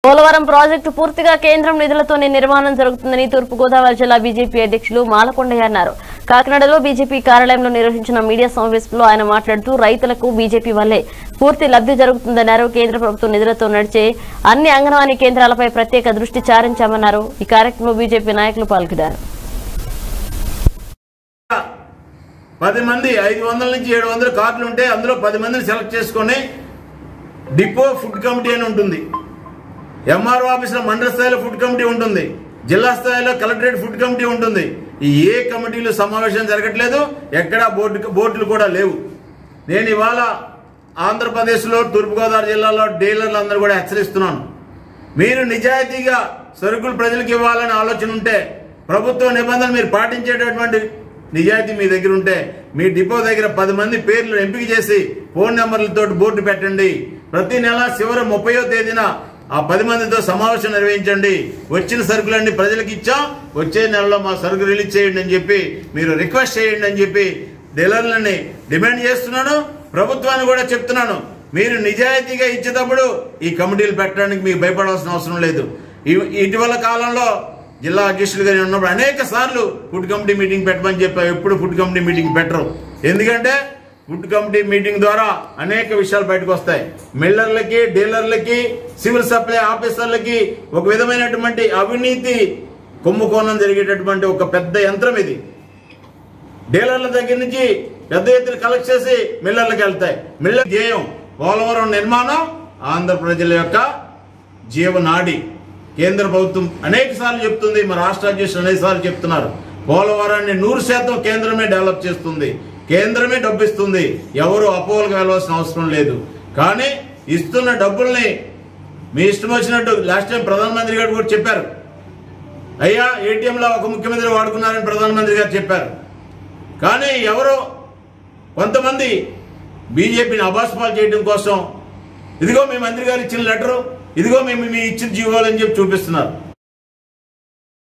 Polavaram project పూర్తిగా కేంద్రం నిధులతోనే నిర్మాణం జరుగుతుందని తూర్పుగోదావరి జిల్లా బీజేపీ అధ్యక్షులు మాలకొండయ్య అన్నారు కాకినాడలో బీజేపీ కార్యాలయంలో నిర్వహించిన మీడియా సమావేశంలో ఆయన మాట్లాడుతూ రైతులకు బీజేపీ వల్లే పూర్తి లబ్ధి జరుగుతుందన్నారు కేంద్ర ప్రభుత్వం నిధులతో నడిచే అన్ని అంగన్వాడీ కేంద్రాలపై ప్రత్యేక దృష్టి సారించామన్నారు ఈ కార్యక్రమంలో బీజేపీ నాయకులు పాల్గొన్నారు పది మంది ఐదు వందల నుంచి ఏడు వందల కార్డులు ఉంటే అందులో పది మందిని సెలెక్ట్ చేసుకొని డిపో ఫుడ్ కమిటీ అని ఉంటుంది ఎంఆర్ఓ ఆఫీసులో మండల స్థాయిలో ఫుడ్ కమిటీ ఉంటుంది జిల్లా స్థాయిలో కలెక్టరేట్ ఫుడ్ కమిటీ ఉంటుంది ఈ ఏ కమిటీలు సమావేశం జరగట్లేదు ఎక్కడా బోర్డు బోర్డులు కూడా లేవు నేను ఇవాళ ఆంధ్రప్రదేశ్లో తూర్పుగోదావరి జిల్లాలో డీలర్లు అందరూ కూడా హెచ్చరిస్తున్నాను మీరు నిజాయితీగా సరుకులు ప్రజలకు ఇవ్వాలని ఆలోచన ఉంటే ప్రభుత్వ నిబంధనలు మీరు పాటించేటటువంటి నిజాయితీ మీ దగ్గర ఉంటే మీ డిపో దగ్గర పది మంది పేర్లు ఎంపిక చేసి ఫోన్ నెంబర్లతో బోర్డు పెట్టండి ప్రతి నెల చివరి ముప్పయో తేదీన ఆ పది మందితో సమావేశం నిర్వహించండి వచ్చిన సరుకులన్నీ ప్రజలకు ఇచ్చాం వచ్చే నెలలో మా సరుకు రిలీజ్ చేయండి అని చెప్పి మీరు రిక్వెస్ట్ చేయండి అని చెప్పి డీలర్లని డిమాండ్ చేస్తున్నాను ప్రభుత్వాన్ని కూడా చెప్తున్నాను మీరు నిజాయితీగా ఇచ్చేటప్పుడు ఈ కమిటీలు పెట్టడానికి మీకు భయపడాల్సిన అవసరం లేదు ఇ- ఇటీవల కాలంలో జిల్లా అధ్యక్షులుగా నేను ఉన్నప్పుడు అనేక సార్లు ఫుడ్ కమిటీ మీటింగ్ పెట్టమని చెప్పావు ఎప్పుడు ఫుడ్ కమిటీ మీటింగ్ పెట్టరు ఎందుకంటే ఫుడ్ కమిటీ మీటింగ్ ద్వారా అనేక విషయాలు బయటకు వస్తాయి మిల్లర్లకి డీలర్లకి సివిల్ సప్లై ఆఫీసర్లకి ఒక విధమైనటువంటి అవినీతి కుంభకోణం జరిగేటటువంటి ఒక పెద్ద యంత్రం ఇది డీలర్ల దగ్గర నుంచి పెద్ద ఎత్తున కలెక్ట్ చేసి మిల్లర్లకు వెళ్తాయి మిల్లర్ ధ్యేయం పోలవరం నిర్మాణం ఆంధ్ర ప్రజల యొక్క జీవనాడి కేంద్ర ప్రభుత్వం అనేక సార్లు చెప్తుంది మా రాష్ట్ర అధ్యక్షులు అనేక సార్లు చెప్తున్నారు పోలవరాన్ని నూరు శాతం కేంద్రమే డెవలప్ చేస్తుంది కేంద్రమే డబ్బు ఇస్తుంది ఎవరు అపోహలకు వెళ్ళవలసిన అవసరం లేదు కానీ ఇస్తున్న డబ్బుల్ని మీ ఇష్టం వచ్చినట్టు లాస్ట్ టైం ప్రధానమంత్రి గారు కూడా చెప్పారు అయ్యా ఏటీఎంలో ఒక ముఖ్యమంత్రి వాడుకున్నారని ప్రధానమంత్రి గారు చెప్పారు కానీ ఎవరో కొంతమంది బీజేపీని అబాస్పాలు చేయడం కోసం ఇదిగో మీ మంత్రి గారు ఇచ్చిన లెటరు ఇదిగో మేము మీ ఇచ్చిన జీవోలు అని చెప్పి చూపిస్తున్నారు